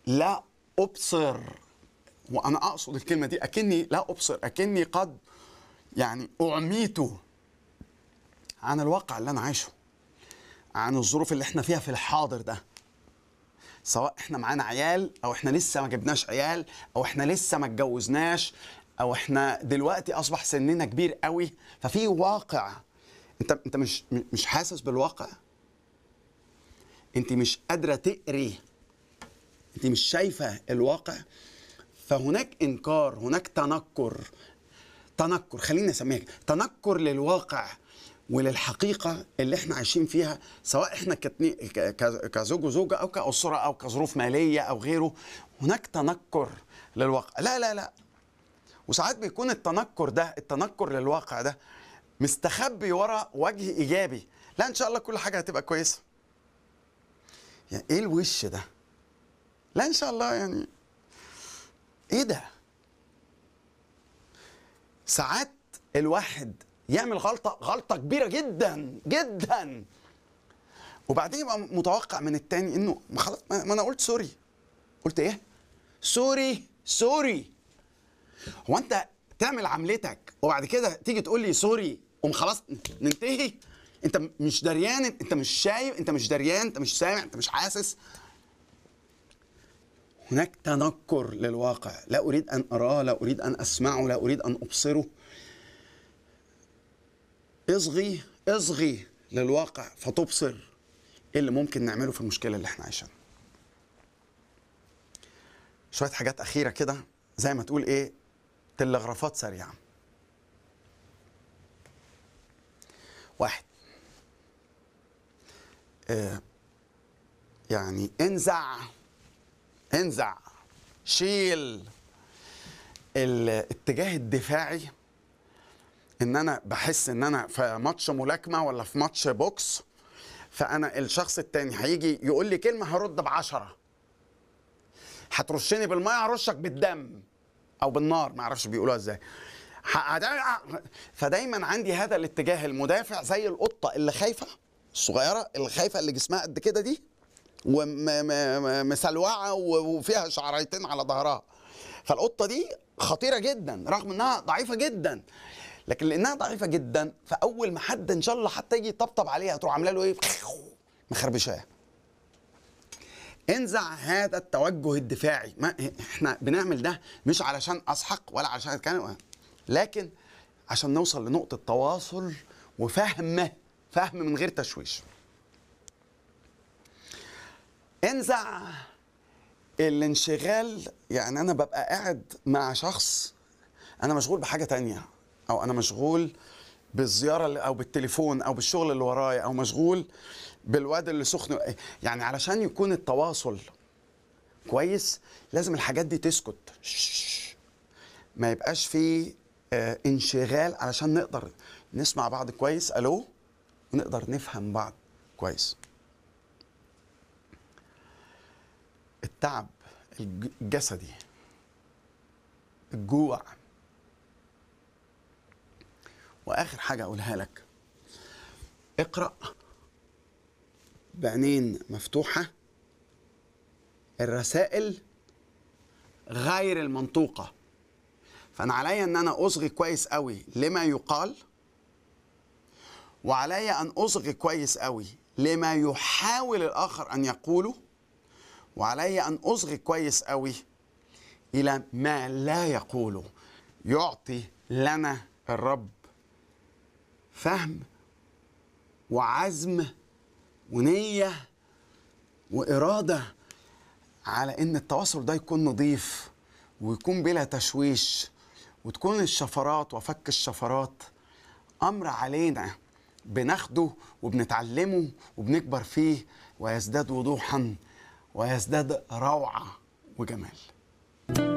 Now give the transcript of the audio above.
لا ابصر وانا اقصد الكلمه دي اكني لا ابصر اكني قد يعني اعميت عن الواقع اللي انا عايشه عن الظروف اللي احنا فيها في الحاضر ده سواء احنا معانا عيال او احنا لسه ما جبناش عيال او احنا لسه ما اتجوزناش او احنا دلوقتي اصبح سننا كبير قوي ففي واقع انت انت مش مش حاسس بالواقع انت مش قادره تقري انت مش شايفه الواقع فهناك انكار هناك تنكر تنكر خلينا نسميها كده، تنكر للواقع وللحقيقه اللي احنا عايشين فيها سواء احنا كتني- ك- ك- كزوج وزوجه او كاسره او كظروف ماليه او غيره هناك تنكر للواقع لا لا لا وساعات بيكون التنكر ده التنكر للواقع ده مستخبي ورا وجه ايجابي لا ان شاء الله كل حاجه هتبقى كويسه يعني ايه الوش ده لا ان شاء الله يعني ايه ده ساعات الواحد يعمل غلطه غلطه كبيره جدا جدا وبعدين يبقى متوقع من التاني انه ما خلاص ما ما انا قلت سوري قلت ايه سوري سوري هو انت تعمل عملتك وبعد كده تيجي تقول لي سوري قوم خلاص ننتهي انت مش دريان انت مش شايف انت مش دريان انت مش سامع انت مش حاسس هناك تنكر للواقع لا اريد ان اراه لا اريد ان اسمعه لا اريد ان ابصره اصغي اصغي للواقع فتبصر ايه اللي ممكن نعمله في المشكله اللي احنا عايشينها شويه حاجات اخيره كده زي ما تقول ايه تلغرافات سريعه واحد آه يعني انزع انزع شيل الاتجاه الدفاعي ان انا بحس ان انا في ماتش ملاكمه ولا في ماتش بوكس فانا الشخص التاني هيجي يقول لي كلمه هرد بعشرة هترشني بالميه هرشك بالدم او بالنار ما اعرفش بيقولوها ازاي ه- هد- فدايما عندي هذا الاتجاه المدافع زي القطه اللي خايفه الصغيره اللي خايفه اللي جسمها قد كده دي ومسلوعه وفيها شعريتين على ظهرها فالقطه دي خطيره جدا رغم انها ضعيفه جدا لكن لانها ضعيفه جدا فاول ما حد ان شاء الله حتى يجي يطبطب عليها تروح عامله له ايه مخربشاه انزع هذا التوجه الدفاعي ما احنا بنعمل ده مش علشان اسحق ولا علشان اتكلم لكن عشان نوصل لنقطه تواصل وفهم فهم من غير تشويش انزع الانشغال يعني انا ببقى قاعد مع شخص انا مشغول بحاجه تانية او انا مشغول بالزياره اللي- او بالتليفون او بالشغل اللي ورايا او مشغول بالواد اللي سخن يعني علشان يكون التواصل كويس لازم الحاجات دي تسكت شش. ما يبقاش فيه آه، انشغال علشان نقدر نسمع بعض كويس الو ونقدر نفهم بعض كويس التعب الج- الجسدي الجوع واخر حاجه اقولها لك اقرا بعينين مفتوحه الرسائل غير المنطوقه فانا عليا ان انا اصغي كويس قوي لما يقال وعليا ان اصغي كويس قوي لما يحاول الاخر ان يقوله وعلي ان اصغي كويس قوي الى ما لا يقوله يعطي لنا الرب فهم وعزم ونيه واراده على ان التواصل ده يكون نظيف ويكون بلا تشويش وتكون الشفرات وفك الشفرات امر علينا بناخده وبنتعلمه وبنكبر فيه ويزداد وضوحا ويزداد روعه وجمال